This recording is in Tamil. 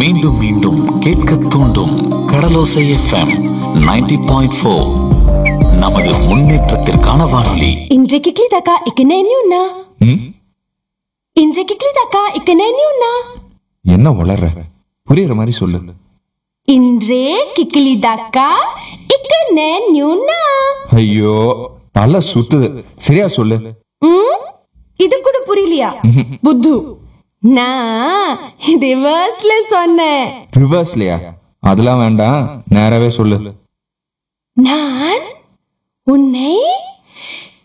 மீண்டும் மீண்டும் கேட்க தூண்டும் கடலோசை எஃப்எம் 90.4 பாயிண்ட் ஃபோர் நமது முன்னேற்றத்திற்கான வானொலி இன்றைக்கு கிளிதாக்கா இக்கனேன்யூன்னா இன்றைக்கு கிளிதாக்கா இக்கனேன்யூன்னா என்ன வளர்ற புரியுற மாதிரி சொல்லு இன்றே கிக்கிலிதாக்கா இக்கனேன்யூன்னா ஐயோ தலை சுத்துது சரியா சொல்லு ம் இது கூட புரியலையா புத்து நான் ரிவர்ஸ்ல சொன்னேன் ரிவர்ஸ்லயா அதெல்லாம் வேண்டாம் நேராவே சொல்லு நான் உன்னை